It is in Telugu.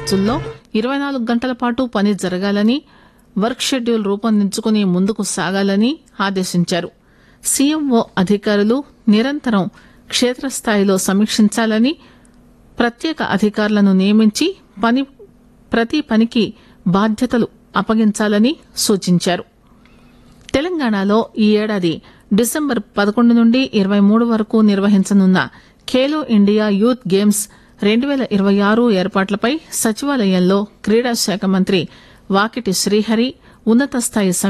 రోజుల్లో ఇరవై నాలుగు గంటల పాటు పని జరగాలని వర్క్ షెడ్యూల్ రూపొందించుకుని ముందుకు సాగాలని ఆదేశించారు సీఎంఓ అధికారులు నిరంతరం క్షేత్రస్థాయిలో సమీక్షించాలని ప్రత్యేక అధికారులను నియమించి పని ప్రతి పనికి బాధ్యతలు అప్పగించాలని సూచించారు తెలంగాణలో ఈ ఏడాది డిసెంబర్ పదకొండు నుండి ఇరవై మూడు వరకు నిర్వహించనున్న ఖేలో ఇండియా యూత్ గేమ్స్ రెండు వేల ఇరవై ఆరు ఏర్పాట్లపై సచివాలయంలో క్రీడా శాఖ మంత్రి వాకిటి శ్రీహరి ఉన్నత స్థాయి సమీక్ష